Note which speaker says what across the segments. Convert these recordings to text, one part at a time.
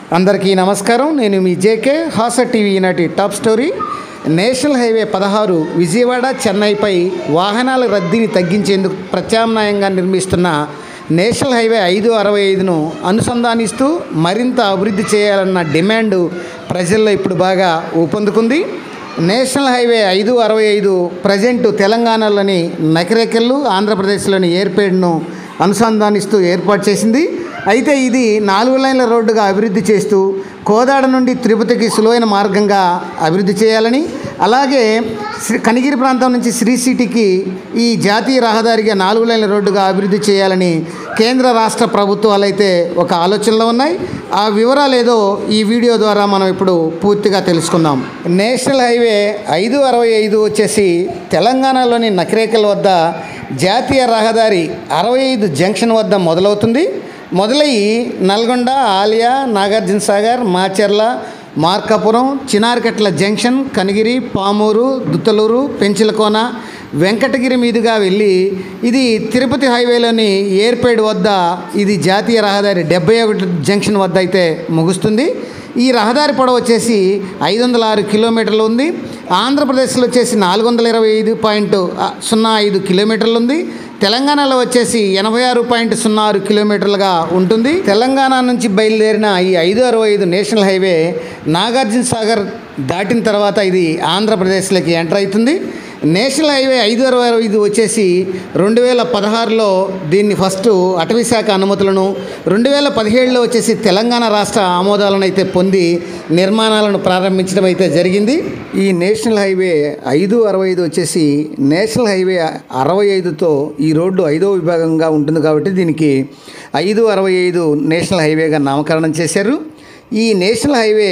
Speaker 1: అందరికీ నమస్కారం నేను మీ జేకే హాస టీవీ ఈనాటి టాప్ స్టోరీ నేషనల్ హైవే పదహారు విజయవాడ చెన్నైపై వాహనాల రద్దీని తగ్గించేందుకు ప్రత్యామ్నాయంగా నిర్మిస్తున్న నేషనల్ హైవే ఐదు అరవై ఐదును అనుసంధానిస్తూ మరింత అభివృద్ధి చేయాలన్న డిమాండ్ ప్రజల్లో ఇప్పుడు బాగా ఊపందుకుంది నేషనల్ హైవే ఐదు అరవై ఐదు ప్రజెంట్ తెలంగాణలోని నకిరేకల్లు ఆంధ్రప్రదేశ్లోని ఏర్పేడ్ను అనుసంధానిస్తూ ఏర్పాటు చేసింది అయితే ఇది నాలుగు లైన్ల రోడ్డుగా అభివృద్ధి చేస్తూ కోదాడ నుండి తిరుపతికి సులువైన మార్గంగా అభివృద్ధి చేయాలని అలాగే శ్రీ కనిగిరి ప్రాంతం నుంచి శ్రీ సిటీకి ఈ జాతీయ రహదారిగా నాలుగు లైన్ల రోడ్డుగా అభివృద్ధి చేయాలని కేంద్ర రాష్ట్ర ప్రభుత్వాలు అయితే ఒక ఆలోచనలో ఉన్నాయి ఆ వివరాలు ఏదో ఈ వీడియో ద్వారా మనం ఇప్పుడు పూర్తిగా తెలుసుకుందాం నేషనల్ హైవే ఐదు అరవై ఐదు వచ్చేసి తెలంగాణలోని నకిరేకల్ వద్ద జాతీయ రహదారి అరవై ఐదు జంక్షన్ వద్ద మొదలవుతుంది మొదలయ్యి నల్గొండ ఆలియా నాగార్జున సాగర్ మాచెర్ల మార్కాపురం చినారికట్ల జంక్షన్ కనిగిరి పామూరు దుత్తలూరు పెంచిలకోన వెంకటగిరి మీదుగా వెళ్ళి ఇది తిరుపతి హైవేలోని ఏర్పేడు వద్ద ఇది జాతీయ రహదారి డెబ్బై ఒకటి జంక్షన్ వద్ద అయితే ముగుస్తుంది ఈ రహదారి పొడవు వచ్చేసి ఐదు వందల ఆరు కిలోమీటర్లు ఉంది ఆంధ్రప్రదేశ్లో వచ్చేసి నాలుగు వందల ఇరవై ఐదు పాయింట్ సున్నా ఐదు కిలోమీటర్లు ఉంది తెలంగాణలో వచ్చేసి ఎనభై ఆరు పాయింట్ సున్నా ఆరు కిలోమీటర్లుగా ఉంటుంది తెలంగాణ నుంచి బయలుదేరిన ఈ ఐదు అరవై ఐదు నేషనల్ హైవే నాగార్జున సాగర్ దాటిన తర్వాత ఇది ఆంధ్రప్రదేశ్లోకి ఎంటర్ అవుతుంది నేషనల్ హైవే ఐదు అరవై ఐదు వచ్చేసి రెండు వేల పదహారులో దీన్ని ఫస్ట్ అటవీ శాఖ అనుమతులను రెండు వేల పదిహేడులో వచ్చేసి తెలంగాణ రాష్ట్ర ఆమోదాలను అయితే పొంది నిర్మాణాలను ప్రారంభించడం అయితే జరిగింది ఈ నేషనల్ హైవే ఐదు అరవై ఐదు వచ్చేసి నేషనల్ హైవే అరవై ఐదుతో ఈ రోడ్డు ఐదో విభాగంగా ఉంటుంది కాబట్టి దీనికి ఐదు అరవై ఐదు నేషనల్ హైవేగా నామకరణం చేశారు ఈ నేషనల్ హైవే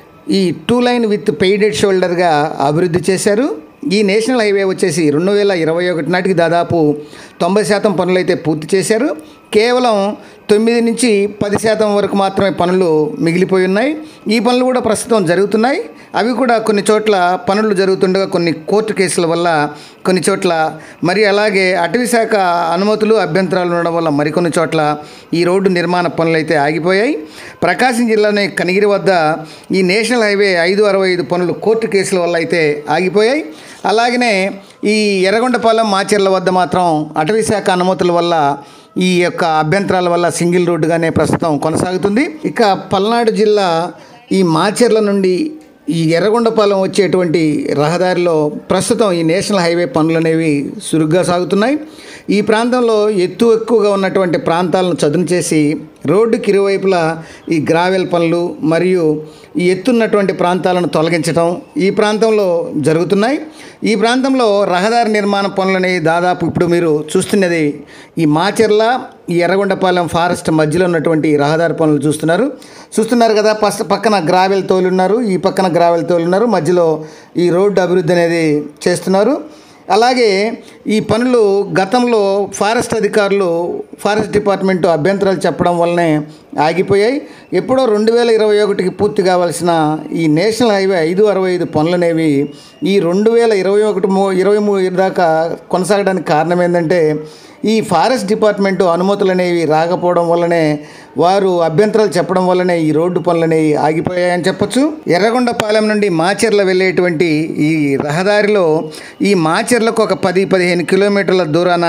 Speaker 1: ఈ టూ లైన్ విత్ పెయిడెడ్ షోల్డర్గా అభివృద్ధి చేశారు ఈ నేషనల్ హైవే వచ్చేసి రెండు వేల ఇరవై ఒకటి నాటికి దాదాపు తొంభై శాతం పనులు అయితే పూర్తి చేశారు కేవలం తొమ్మిది నుంచి పది శాతం వరకు మాత్రమే పనులు మిగిలిపోయి ఉన్నాయి ఈ పనులు కూడా ప్రస్తుతం జరుగుతున్నాయి అవి కూడా కొన్ని చోట్ల పనులు జరుగుతుండగా కొన్ని కోర్టు కేసుల వల్ల కొన్ని చోట్ల మరి అలాగే అటవీ శాఖ అనుమతులు అభ్యంతరాలు ఉండడం వల్ల మరికొన్ని చోట్ల ఈ రోడ్డు నిర్మాణ పనులు అయితే ఆగిపోయాయి ప్రకాశం జిల్లాలోని కనిగిరి వద్ద ఈ నేషనల్ హైవే ఐదు అరవై ఐదు పనులు కోర్టు కేసుల వల్ల అయితే ఆగిపోయాయి అలాగనే ఈ ఎర్రగొండపాలెం మాచర్ల వద్ద మాత్రం అటవీ శాఖ అనుమతుల వల్ల ఈ యొక్క అభ్యంతరాల వల్ల సింగిల్ రోడ్డుగానే ప్రస్తుతం కొనసాగుతుంది ఇక పల్నాడు జిల్లా ఈ మాచర్ల నుండి ఈ ఎర్రగొండపాలెం వచ్చేటువంటి రహదారిలో ప్రస్తుతం ఈ నేషనల్ హైవే పనులు అనేవి సురుగ్గా సాగుతున్నాయి ఈ ప్రాంతంలో ఎత్తు ఎక్కువగా ఉన్నటువంటి ప్రాంతాలను చదును చేసి రోడ్డుకి ఇరువైపులా ఈ గ్రావెల్ పనులు మరియు ఈ ఎత్తున్నటువంటి ప్రాంతాలను తొలగించడం ఈ ప్రాంతంలో జరుగుతున్నాయి ఈ ప్రాంతంలో రహదారి నిర్మాణ పనులని దాదాపు ఇప్పుడు మీరు చూస్తున్నది ఈ మాచెర్ల ఈ ఎర్రగొండపాలెం ఫారెస్ట్ మధ్యలో ఉన్నటువంటి రహదారి పనులు చూస్తున్నారు చూస్తున్నారు కదా పస్ పక్కన గ్రావెల్ తోలున్నారు ఈ పక్కన గ్రావెల్ తోలున్నారు మధ్యలో ఈ రోడ్డు అభివృద్ధి అనేది చేస్తున్నారు అలాగే ఈ పనులు గతంలో ఫారెస్ట్ అధికారులు ఫారెస్ట్ డిపార్ట్మెంట్ అభ్యంతరాలు చెప్పడం వల్లనే ఆగిపోయాయి ఎప్పుడో రెండు వేల ఇరవై ఒకటికి పూర్తి కావాల్సిన ఈ నేషనల్ హైవే ఐదు అరవై ఐదు పనులనేవి ఈ రెండు వేల ఇరవై ఒకటి మూ ఇరవై మూడు దాకా కొనసాగడానికి కారణం ఏంటంటే ఈ ఫారెస్ట్ డిపార్ట్మెంటు అనుమతులు అనేవి రాకపోవడం వల్లనే వారు అభ్యంతరాలు చెప్పడం వల్లనే ఈ రోడ్డు పనులు అనేవి ఆగిపోయాయని చెప్పొచ్చు ఎర్రగొండపాలెం నుండి మాచెర్ల వెళ్ళేటువంటి ఈ రహదారిలో ఈ మాచెర్లకు ఒక పది పదిహేను కిలోమీటర్ల దూరాన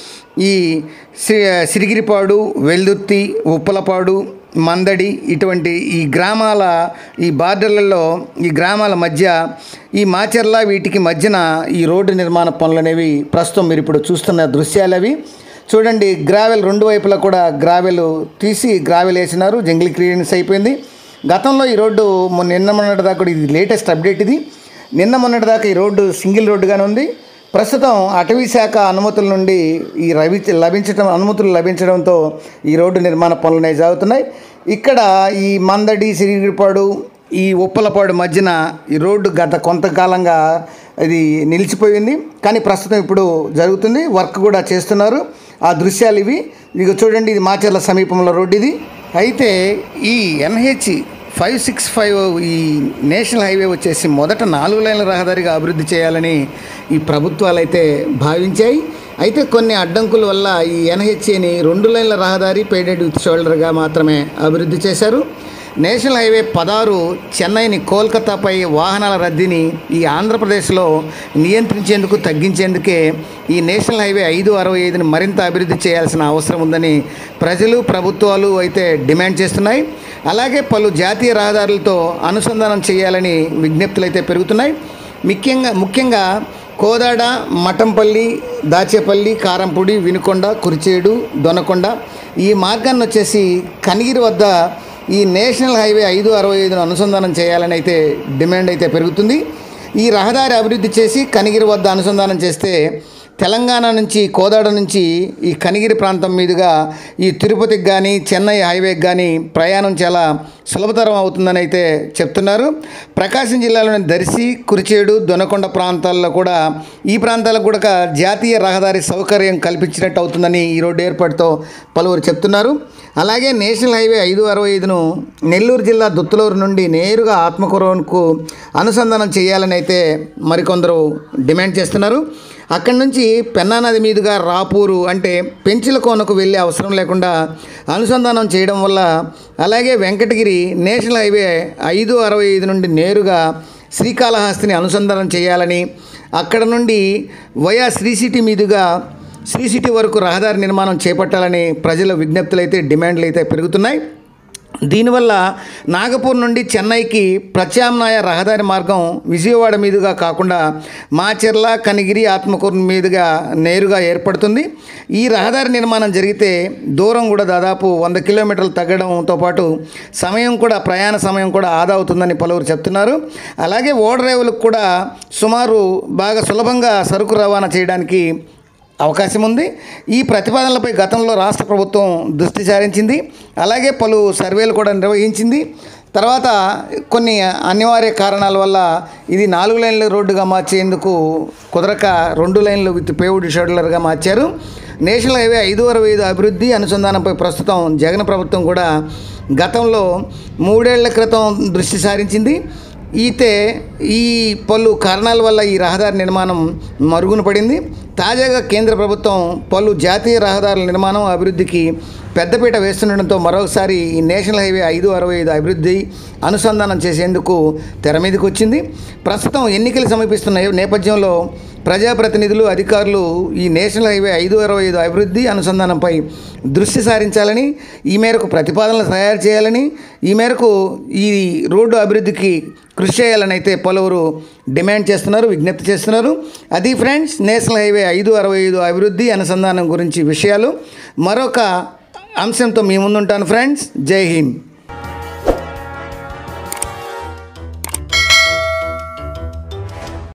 Speaker 1: ఈ సి సిరిగిరిపాడు వెల్దుర్తి ఉప్పలపాడు మందడి ఇటువంటి ఈ గ్రామాల ఈ బార్డర్లలో ఈ గ్రామాల మధ్య ఈ మాచెర్ల వీటికి మధ్యన ఈ రోడ్డు నిర్మాణ పనులు అనేవి ప్రస్తుతం మీరు ఇప్పుడు చూస్తున్న దృశ్యాలు అవి చూడండి గ్రావెల్ రెండు వైపులా కూడా గ్రావెల్ తీసి గ్రావెల్ వేసినారు జంగిల్ క్లియరెన్స్ అయిపోయింది గతంలో ఈ రోడ్డు మొన్న నిన్న మొన్నటి దాకా కూడా ఇది లేటెస్ట్ అప్డేట్ ఇది నిన్న మొన్నటి దాకా ఈ రోడ్డు సింగిల్ రోడ్డుగానే ఉంది ప్రస్తుతం అటవీ శాఖ అనుమతుల నుండి ఈ రవి లభించడం అనుమతులు లభించడంతో ఈ రోడ్డు నిర్మాణ పనులు అనేవి సాగుతున్నాయి ఇక్కడ ఈ మందడి సిరిగిరిపాడు ఈ ఉప్పలపాడు మధ్యన ఈ రోడ్డు గత కొంతకాలంగా ఇది నిలిచిపోయింది కానీ ప్రస్తుతం ఇప్పుడు జరుగుతుంది వర్క్ కూడా చేస్తున్నారు ఆ దృశ్యాలు ఇవి ఇక చూడండి ఇది మాచర్ల సమీపంలో రోడ్డు ఇది అయితే ఈ ఎన్హెచ్ ఫైవ్ సిక్స్ ఫైవ్ ఈ నేషనల్ హైవే వచ్చేసి మొదట నాలుగు లైన్ల రహదారిగా అభివృద్ధి చేయాలని ఈ ప్రభుత్వాలు అయితే భావించాయి అయితే కొన్ని అడ్డంకుల వల్ల ఈ ఎన్హెచ్ఏని రెండు లైన్ల రహదారి పేడెడ్ విత్ షోల్డర్గా మాత్రమే అభివృద్ధి చేశారు నేషనల్ హైవే పదహారు చెన్నైని కోల్కతాపై వాహనాల రద్దీని ఈ ఆంధ్రప్రదేశ్లో నియంత్రించేందుకు తగ్గించేందుకే ఈ నేషనల్ హైవే ఐదు అరవై ఐదుని మరింత అభివృద్ధి చేయాల్సిన అవసరం ఉందని ప్రజలు ప్రభుత్వాలు అయితే డిమాండ్ చేస్తున్నాయి అలాగే పలు జాతీయ రహదారులతో అనుసంధానం చేయాలని విజ్ఞప్తులు అయితే పెరుగుతున్నాయి ముఖ్యంగా ముఖ్యంగా కోదాడ మఠంపల్లి దాచేపల్లి కారంపూడి వినుకొండ కురిచేడు దొనకొండ ఈ మార్గాన్ని వచ్చేసి కనిగిరి వద్ద ఈ నేషనల్ హైవే ఐదు అరవై ఐదును అనుసంధానం చేయాలని అయితే డిమాండ్ అయితే పెరుగుతుంది ఈ రహదారి అభివృద్ధి చేసి కనిగిరి వద్ద అనుసంధానం చేస్తే తెలంగాణ నుంచి కోదాడ నుంచి ఈ కనిగిరి ప్రాంతం మీదుగా ఈ తిరుపతికి కానీ చెన్నై హైవేకి కానీ ప్రయాణం చాలా సులభతరం అవుతుందని అయితే చెప్తున్నారు ప్రకాశం జిల్లాలోని దర్శి కురిచేడు దొనకొండ ప్రాంతాల్లో కూడా ఈ ప్రాంతాలకు కూడా జాతీయ రహదారి సౌకర్యం కల్పించినట్టు అవుతుందని ఈ రోడ్డు ఏర్పాటుతో పలువురు చెప్తున్నారు అలాగే నేషనల్ హైవే ఐదు అరవై ఐదును నెల్లూరు జిల్లా దుత్తులూరు నుండి నేరుగా ఆత్మకూరుకు అనుసంధానం చేయాలని అయితే మరికొందరు డిమాండ్ చేస్తున్నారు అక్కడి నుంచి పెన్నా నది మీదుగా రాపూరు అంటే పెంచుల కోనకు వెళ్ళే అవసరం లేకుండా అనుసంధానం చేయడం వల్ల అలాగే వెంకటగిరి నేషనల్ హైవే ఐదు అరవై ఐదు నుండి నేరుగా శ్రీకాళహస్తిని అనుసంధానం చేయాలని అక్కడ నుండి వయా శ్రీ సిటీ మీదుగా శ్రీ సిటీ వరకు రహదారి నిర్మాణం చేపట్టాలని ప్రజల విజ్ఞప్తులు అయితే డిమాండ్లు అయితే పెరుగుతున్నాయి దీనివల్ల నాగపూర్ నుండి చెన్నైకి ప్రత్యామ్నాయ రహదారి మార్గం విజయవాడ మీదుగా కాకుండా మాచెర్ల కనిగిరి ఆత్మకూరు మీదుగా నేరుగా ఏర్పడుతుంది ఈ రహదారి నిర్మాణం జరిగితే దూరం కూడా దాదాపు వంద కిలోమీటర్లు తగ్గడంతో పాటు సమయం కూడా ప్రయాణ సమయం కూడా ఆదా అవుతుందని పలువురు చెప్తున్నారు అలాగే ఓడరేవులకు కూడా సుమారు బాగా సులభంగా సరుకు రవాణా చేయడానికి అవకాశం ఉంది ఈ ప్రతిపాదనలపై గతంలో రాష్ట్ర ప్రభుత్వం దృష్టి సారించింది అలాగే పలు సర్వేలు కూడా నిర్వహించింది తర్వాత కొన్ని అనివార్య కారణాల వల్ల ఇది నాలుగు లైన్ల రోడ్డుగా మార్చేందుకు కుదరక రెండు లైన్లు విత్ పేవుడ్ షెడ్యూలర్గా మార్చారు నేషనల్ హైవే ఐదు అరవై ఐదు అభివృద్ధి అనుసంధానంపై ప్రస్తుతం జగన్ ప్రభుత్వం కూడా గతంలో మూడేళ్ల క్రితం దృష్టి సారించింది అయితే ఈ పలు కారణాల వల్ల ఈ రహదారి నిర్మాణం మరుగున పడింది తాజాగా కేంద్ర ప్రభుత్వం పలు జాతీయ రహదారుల నిర్మాణం అభివృద్ధికి పెద్దపీట వేస్తుండడంతో మరోసారి ఈ నేషనల్ హైవే ఐదు అరవై ఐదు అభివృద్ధి అనుసంధానం చేసేందుకు తెర మీదకి వచ్చింది ప్రస్తుతం ఎన్నికలు సమీపిస్తున్న నేపథ్యంలో ప్రజాప్రతినిధులు అధికారులు ఈ నేషనల్ హైవే ఐదు అరవై ఐదు అభివృద్ధి అనుసంధానంపై దృష్టి సారించాలని ఈ మేరకు ప్రతిపాదనలు తయారు చేయాలని ఈ మేరకు ఈ రోడ్డు అభివృద్ధికి కృషి చేయాలని అయితే పలువురు డిమాండ్ చేస్తున్నారు విజ్ఞప్తి చేస్తున్నారు అది ఫ్రెండ్స్ నేషనల్ హైవే ఐదు అరవై ఐదు అభివృద్ధి అనుసంధానం గురించి విషయాలు మరొక అంశంతో మీ ముందుంటాను ఫ్రెండ్స్ జై హింద్